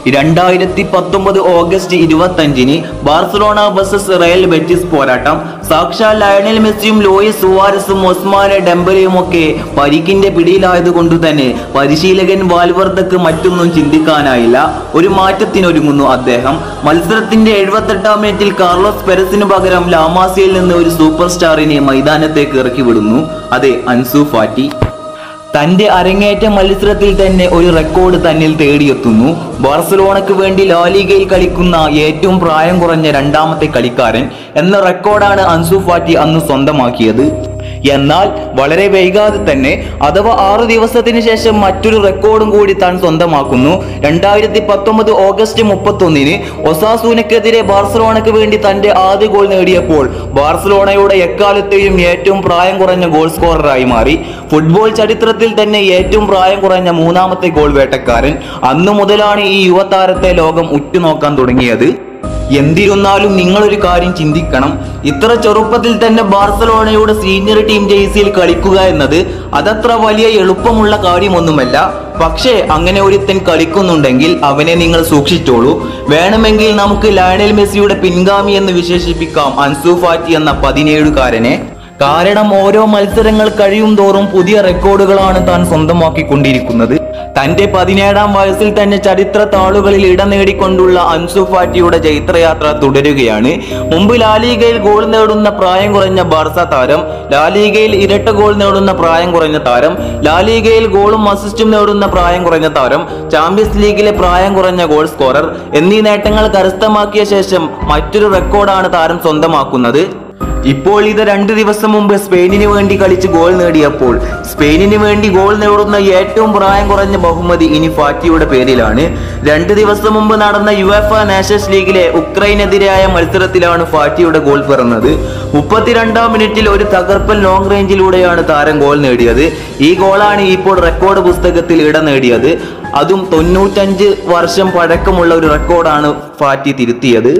രണ്ടായിരത്തി പത്തൊമ്പത് ഓഗസ്റ്റ് ഇരുപത്തഞ്ചിന് ബാർസലോണ വേഴ്സസ് റയൽ ബെറ്റിസ് പോരാട്ടം സാക്ഷാൽ ലയണൽ മെസ്സിയും ലോയിസ് സുവാരസും ഒസ്മാനെ ഡെമ്പലയും ഒക്കെ പരിക്കിന്റെ പിടിയിലായതുകൊണ്ട് തന്നെ പരിശീലകൻ വാൽവർദ്ധക്ക് മറ്റൊന്നും ചിന്തിക്കാനായില്ല ഒരു മാറ്റത്തിനൊരുങ്ങുന്നു അദ്ദേഹം മത്സരത്തിന്റെ എഴുപത്തെട്ടാം മിനിറ്റിൽ കാർലോസ് പെരസിന് പകരം ലാമാസിയിൽ നിന്ന് ഒരു സൂപ്പർ സ്റ്റാറിനെ മൈതാനത്തേക്ക് ഇറക്കി വിടുന്നു അതെ അൻസു ഫാറ്റി തന്റെ അരങ്ങേറ്റ മത്സരത്തിൽ തന്നെ ഒരു റെക്കോർഡ് തന്നിൽ തേടിയെത്തുന്നു ബാർസലോണയ്ക്ക് വേണ്ടി ലാലിഗയിൽ കളിക്കുന്ന ഏറ്റവും പ്രായം കുറഞ്ഞ രണ്ടാമത്തെ കളിക്കാരൻ എന്ന റെക്കോർഡാണ് അൻസു ഫാറ്റി അന്ന് സ്വന്തമാക്കിയത് എന്നാൽ വളരെ വൈകാതെ തന്നെ അഥവാ ആറു ദിവസത്തിന് ശേഷം മറ്റൊരു റെക്കോർഡും കൂടി താൻ സ്വന്തമാക്കുന്നു രണ്ടായിരത്തി പത്തൊമ്പത് ഓഗസ്റ്റ് മുപ്പത്തൊന്നിന് ഒസാസൂനക്കെതിരെ ബാർസലോണയ്ക്ക് വേണ്ടി തന്റെ ആദ്യ ഗോൾ നേടിയപ്പോൾ ബാർസലോണയുടെ എക്കാലത്തെയും ഏറ്റവും പ്രായം കുറഞ്ഞ ഗോൾ സ്കോററായി മാറി ഫുട്ബോൾ ചരിത്രത്തിൽ തന്നെ ഏറ്റവും പ്രായം കുറഞ്ഞ മൂന്നാമത്തെ ഗോൾ വേട്ടക്കാരൻ അന്നു മുതലാണ് ഈ യുവതാരത്തെ ലോകം ഉറ്റുനോക്കാൻ തുടങ്ങിയത് എന്തിരുന്നാലും നിങ്ങളൊരു കാര്യം ചിന്തിക്കണം ഇത്ര ചെറുപ്പത്തിൽ തന്നെ ബാർസലോണയുടെ സീനിയർ ടീം ജേഴ്സിയിൽ കളിക്കുക എന്നത് അതത്ര വലിയ എളുപ്പമുള്ള കാര്യമൊന്നുമല്ല പക്ഷേ അങ്ങനെ ഒരുത്തൻ കളിക്കുന്നുണ്ടെങ്കിൽ അവനെ നിങ്ങൾ സൂക്ഷിച്ചോളൂ വേണമെങ്കിൽ നമുക്ക് ലയണൽ മെസ്സിയുടെ പിൻഗാമി എന്ന് വിശേഷിപ്പിക്കാം അൻസു ഫാറ്റി എന്ന പതിനേഴുകാരനെ കാരണം ഓരോ മത്സരങ്ങൾ കഴിയും തോറും പുതിയ റെക്കോർഡുകളാണ് താൻ സ്വന്തമാക്കിക്കൊണ്ടിരിക്കുന്നത് തന്റെ പതിനേഴാം വയസ്സിൽ തന്നെ ചരിത്ര താളുകളിൽ ഇടം നേടിക്കൊണ്ടുള്ള അൻസു ഫാറ്റിയുടെ ചൈത്രയാത്ര തുടരുകയാണ് മുമ്പ് ലാലിഗയിൽ ഗോൾ നേടുന്ന പ്രായം കുറഞ്ഞ ബാർസ താരം ലാലിഗയിൽ ഇരട്ട ഗോൾ നേടുന്ന പ്രായം കുറഞ്ഞ താരം ലാലിഗയിൽ ഗോളും അസിസ്റ്റും നേടുന്ന പ്രായം കുറഞ്ഞ താരം ചാമ്പ്യൻസ് ലീഗിലെ പ്രായം കുറഞ്ഞ ഗോൾ സ്കോറർ എന്നീ നേട്ടങ്ങൾ കരസ്ഥമാക്കിയ ശേഷം മറ്റൊരു റെക്കോർഡാണ് താരം സ്വന്തമാക്കുന്നത് ഇപ്പോൾ ഇത് രണ്ട് ദിവസം മുമ്പ് സ്പെയിനിന് വേണ്ടി കളിച്ച് ഗോൾ നേടിയപ്പോൾ സ്പെയിനിന് വേണ്ടി ഗോൾ നേടുന്ന ഏറ്റവും പ്രായം കുറഞ്ഞ ബഹുമതി ഇനി ഫാറ്റിയുടെ പേരിലാണ് രണ്ട് ദിവസം മുമ്പ് നടന്ന യുഎഫ നാഷൻസ് ലീഗിലെ ഉക്രൈനെതിരായ മത്സരത്തിലാണ് ഫാറ്റിയുടെ ഗോൾ പിറന്നത് മുപ്പത്തിരണ്ടാം മിനിറ്റിൽ ഒരു തകർപ്പൻ ലോങ് റേഞ്ചിലൂടെയാണ് താരം ഗോൾ നേടിയത് ഈ ഗോളാണ് ഇപ്പോൾ റെക്കോർഡ് പുസ്തകത്തിൽ ഇടം നേടിയത് അതും തൊണ്ണൂറ്റഞ്ച് വർഷം പഴക്കമുള്ള ഒരു റെക്കോർഡാണ് ഫാറ്റി തിരുത്തിയത്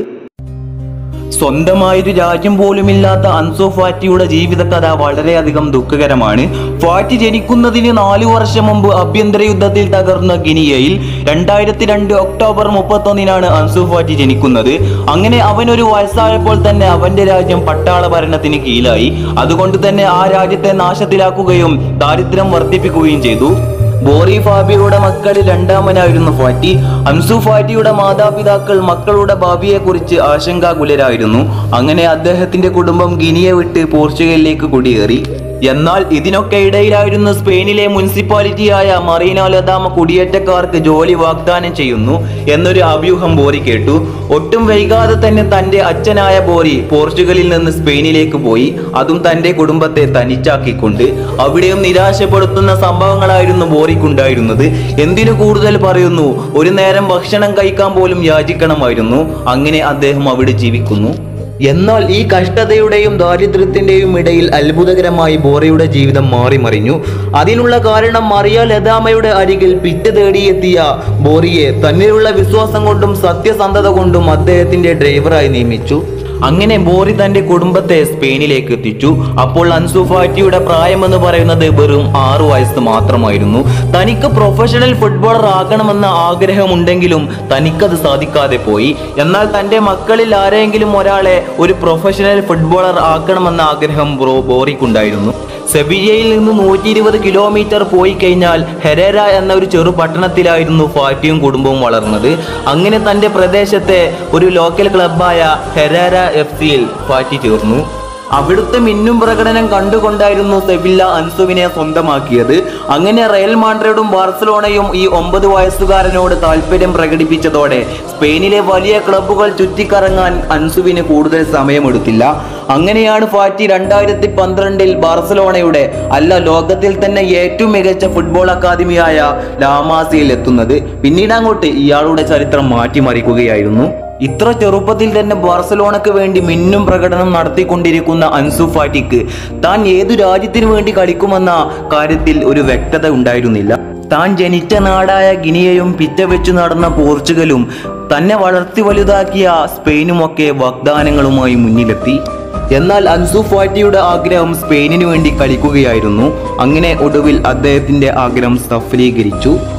സ്വന്തമായൊരു രാജ്യം പോലുമില്ലാത്ത അൻസോ ഫാറ്റിയുടെ ജീവിതകഥ വളരെയധികം ദുഃഖകരമാണ് ഫാറ്റി ജനിക്കുന്നതിന് നാലു വർഷം മുമ്പ് ആഭ്യന്തര യുദ്ധത്തിൽ തകർന്ന ഗിനിയയിൽ രണ്ടായിരത്തി രണ്ട് ഒക്ടോബർ മുപ്പത്തൊന്നിനാണ് അൻസു ഫാറ്റി ജനിക്കുന്നത് അങ്ങനെ അവനൊരു വയസ്സായപ്പോൾ തന്നെ അവന്റെ രാജ്യം പട്ടാള ഭരണത്തിന് കീഴിലായി അതുകൊണ്ട് തന്നെ ആ രാജ്യത്തെ നാശത്തിലാക്കുകയും ദാരിദ്ര്യം വർദ്ധിപ്പിക്കുകയും ചെയ്തു ബോറി ഫാബിയുടെ മക്കളിൽ രണ്ടാമനായിരുന്നു ഫാറ്റി അൻസു ഫാറ്റിയുടെ മാതാപിതാക്കൾ മക്കളുടെ ഭാവിയെക്കുറിച്ച് ആശങ്കാകുലരായിരുന്നു അങ്ങനെ അദ്ദേഹത്തിന്റെ കുടുംബം ഗിനിയെ വിട്ട് പോർച്ചുഗലിലേക്ക് കുടിയേറി എന്നാൽ ഇതിനൊക്കെ ഇടയിലായിരുന്നു സ്പെയിനിലെ മുനിസിപ്പാലിറ്റിയായ മറീന ലതാമ കുടിയേറ്റക്കാർക്ക് ജോലി വാഗ്ദാനം ചെയ്യുന്നു എന്നൊരു അഭ്യൂഹം ബോറി കേട്ടു ഒട്ടും വൈകാതെ തന്നെ തന്റെ അച്ഛനായ ബോറി പോർച്ചുഗലിൽ നിന്ന് സ്പെയിനിലേക്ക് പോയി അതും തന്റെ കുടുംബത്തെ തനിച്ചാക്കിക്കൊണ്ട് അവിടെയും നിരാശപ്പെടുത്തുന്ന സംഭവങ്ങളായിരുന്നു ബോറിക്കുണ്ടായിരുന്നത് എന്തിനു കൂടുതൽ പറയുന്നു ഒരു നേരം ഭക്ഷണം കഴിക്കാൻ പോലും യാചിക്കണമായിരുന്നു അങ്ങനെ അദ്ദേഹം അവിടെ ജീവിക്കുന്നു എന്നാൽ ഈ കഷ്ടതയുടെയും ദാരിദ്ര്യത്തിന്റെയും ഇടയിൽ അത്ഭുതകരമായി ബോറയുടെ ജീവിതം മാറിമറിഞ്ഞു അതിനുള്ള കാരണം മറിയ ലതാമയുടെ അരികിൽ പിറ്റ് തേടിയെത്തിയ ബോറിയെ തന്നിലുള്ള വിശ്വാസം കൊണ്ടും സത്യസന്ധത കൊണ്ടും അദ്ദേഹത്തിന്റെ ഡ്രൈവറായി നിയമിച്ചു അങ്ങനെ ബോറി തന്റെ കുടുംബത്തെ സ്പെയിനിലേക്ക് എത്തിച്ചു അപ്പോൾ അൻസു ഫാറ്റിയുടെ പ്രായം എന്ന് പറയുന്നത് വെറും ആറു വയസ്സ് മാത്രമായിരുന്നു തനിക്ക് പ്രൊഫഷണൽ ഫുട്ബോളർ ആകണമെന്ന ആഗ്രഹമുണ്ടെങ്കിലും തനിക്കത് സാധിക്കാതെ പോയി എന്നാൽ തന്റെ മക്കളിൽ ആരെങ്കിലും ഒരാളെ ഒരു പ്രൊഫഷണൽ ഫുട്ബോളർ ആക്കണമെന്ന ആഗ്രഹം ബ്രോ ബോറിക്കുണ്ടായിരുന്നു സെബിയയിൽ നിന്ന് നൂറ്റി ഇരുപത് കിലോമീറ്റർ പോയി കഴിഞ്ഞാൽ ഹെരേര എന്ന ഒരു ചെറു പട്ടണത്തിലായിരുന്നു ഫാറ്റിയും കുടുംബവും വളർന്നത് അങ്ങനെ തന്റെ പ്രദേശത്തെ ഒരു ലോക്കൽ ക്ലബായ ഹെരേര എഫ് സിയിൽ ഫാറ്റി ചേർന്നു അവിടുത്തെ മിന്നും പ്രകടനം കണ്ടുകൊണ്ടായിരുന്നു സെവില്ല അൻസുവിനെ സ്വന്തമാക്കിയത് അങ്ങനെ റയൽ മാഡ്രിഡും ബാർസലോണയും ഈ ഒമ്പത് വയസ്സുകാരനോട് താല്പര്യം പ്രകടിപ്പിച്ചതോടെ സ്പെയിനിലെ വലിയ ക്ലബ്ബുകൾ ചുറ്റിക്കറങ്ങാൻ അൻസുവിന് കൂടുതൽ സമയമെടുത്തില്ല അങ്ങനെയാണ് ഫാറ്റി രണ്ടായിരത്തി പന്ത്രണ്ടിൽ ബാർസലോണയുടെ അല്ല ലോകത്തിൽ തന്നെ ഏറ്റവും മികച്ച ഫുട്ബോൾ അക്കാദമിയായ ലാമാസിയിൽ എത്തുന്നത് പിന്നീട് അങ്ങോട്ട് ഇയാളുടെ ചരിത്രം മാറ്റിമറിക്കുകയായിരുന്നു ഇത്ര ചെറുപ്പത്തിൽ തന്നെ ബാർസലോണയ്ക്ക് വേണ്ടി മിന്നും പ്രകടനം നടത്തിക്കൊണ്ടിരിക്കുന്ന അൻസു ഫാറ്റിക്ക് താൻ ഏതു രാജ്യത്തിനു വേണ്ടി കളിക്കുമെന്ന കാര്യത്തിൽ ഒരു വ്യക്തത ഉണ്ടായിരുന്നില്ല താൻ ജനിച്ച നാടായ ഗിനിയയും പിറ്റ വെച്ചു നടന്ന പോർച്ചുഗലും തന്നെ വളർത്തി വലുതാക്കിയ സ്പെയിനുമൊക്കെ വാഗ്ദാനങ്ങളുമായി മുന്നിലെത്തി എന്നാൽ അൻസു ഫാറ്റിയുടെ ആഗ്രഹം സ്പെയിനിനു വേണ്ടി കളിക്കുകയായിരുന്നു അങ്ങനെ ഒടുവിൽ അദ്ദേഹത്തിന്റെ ആഗ്രഹം സഫലീകരിച്ചു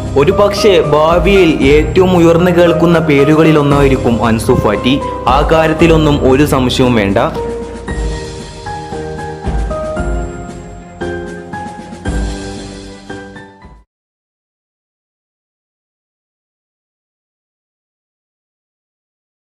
ഒരു പക്ഷേ ഭാവിയിൽ ഏറ്റവും ഉയർന്നു കേൾക്കുന്ന പേരുകളിൽ ഒന്നായിരിക്കും അൻസു ഫാറ്റി ആ കാര്യത്തിലൊന്നും ഒരു സംശയവും വേണ്ട